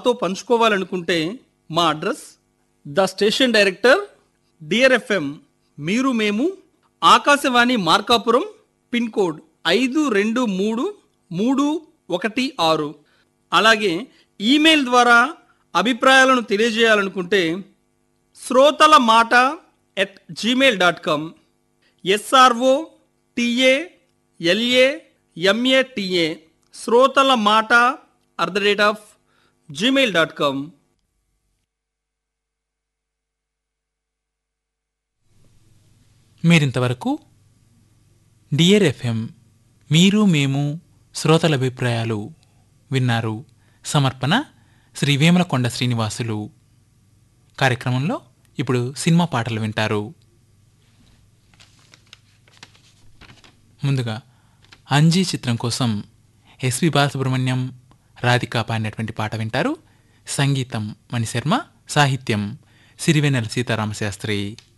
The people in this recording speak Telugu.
మాతో పంచుకోవాలనుకుంటే మా address the station director dear FM మీరు మేము ఆకాశవాణి మార్కాపురం పిన్ కోడ్ ఐదు రెండు మూడు మూడు ఒకటి ఆరు అలాగే ఈమెయిల్ ద్వారా అభిప్రాయాలను తెలియజేయాలనుకుంటే శ్రోతల మాట at Gmail dot com S R O T A L A M A T A శ్రోతల మాట at the rate of Gmail dot com మీరింతవరకు డియర్ ఎఫ్ఎం మీరు మేము శ్రోతల అభిప్రాయాలు విన్నారు సమర్పణ శ్రీ వేమలకొండ శ్రీనివాసులు కార్యక్రమంలో ఇప్పుడు సినిమా పాటలు వింటారు ముందుగా అంజీ చిత్రం కోసం ఎస్పి బాలసుబ్రహ్మణ్యం రాధిక పాడినటువంటి పాట వింటారు సంగీతం మణిశర్మ సాహిత్యం సిరివెన్నెల సీతారామశాస్త్రి